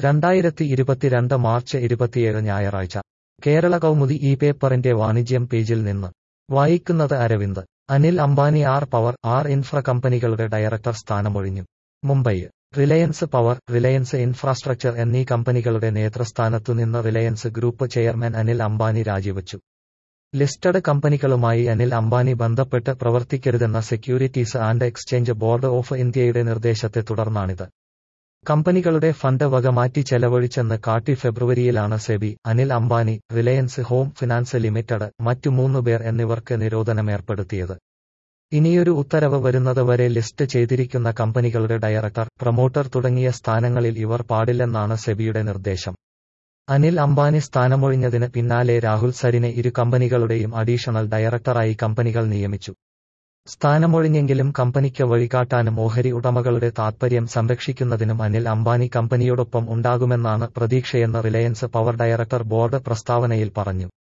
രണ്ടായിരത്തി ഇരുപത്തിരണ്ട് മാർച്ച് ഇരുപത്തിയേഴ് ഞായറാഴ്ച കേരള കൗമുദി ഈ പേപ്പറിന്റെ വാണിജ്യം പേജിൽ നിന്ന് വായിക്കുന്നത് Aravind Anil Ambani R power R infra കമ്പനികളുടെ ഡയറക്ടർ സ്ഥാനമൊഴിഞ്ഞു Mumbai Reliance power Reliance infrastructure എന്നീ കമ്പനികളുടെ നേതൃസ്ഥാനത്തുനിന്ന് Reliance group chairman Anil Ambani രാജിവച്ചു ലിസ്റ്റഡ് കമ്പനികളുമായി അനിൽ അംബാനി ബന്ധപ്പെട്ട് പ്രവർത്തിക്കരുതെന്ന securities and exchange board of ഇന്ത്യയുടെ നിർദ്ദേശത്തെ തുടർന്നാണിത് കമ്പനികളുടെ ഫണ്ട് വക മാറ്റി ചെലവഴിച്ചെന്ന് കാട്ടി ഫെബ്രുവരിയിലാണ് SEBI Anil Ambani Reliance home finance limited മറ്റു മൂന്നുപേർ എന്നിവർക്ക് നിരോധനമേർപ്പെടുത്തിയത് ഇനിയൊരു ഉത്തരവ് വരുന്നതുവരെ ലിസ്റ്റ് ചെയ്തിരിക്കുന്ന കമ്പനികളുടെ ഡയറക്ടർ പ്രമോട്ടർ തുടങ്ങിയ സ്ഥാനങ്ങളിൽ ഇവർ പാടില്ലെന്നാണ് സെബിയുടെ നിർദ്ദേശം അനിൽ അംബാനി സ്ഥാനമൊഴിഞ്ഞതിന് പിന്നാലെ രാഹുൽ സരിനെ ഇരു കമ്പനികളുടെയും അഡീഷണൽ ഡയറക്ടറായി കമ്പനികൾ നിയമിച്ചു സ്ഥാനമൊഴിഞ്ഞെങ്കിലും കമ്പനിക്ക് വഴികാട്ടാനും ഓഹരി ഉടമകളുടെ താത്പര്യം സംരക്ഷിക്കുന്നതിനും അനിൽ അംബാനി കമ്പനിയോടൊപ്പം ഉണ്ടാകുമെന്നാണ് പ്രതീക്ഷയെന്ന് റിലയൻസ് പവർ ഡയറക്ടർ ബോർഡ് പ്രസ്താവനയിൽ പറഞ്ഞു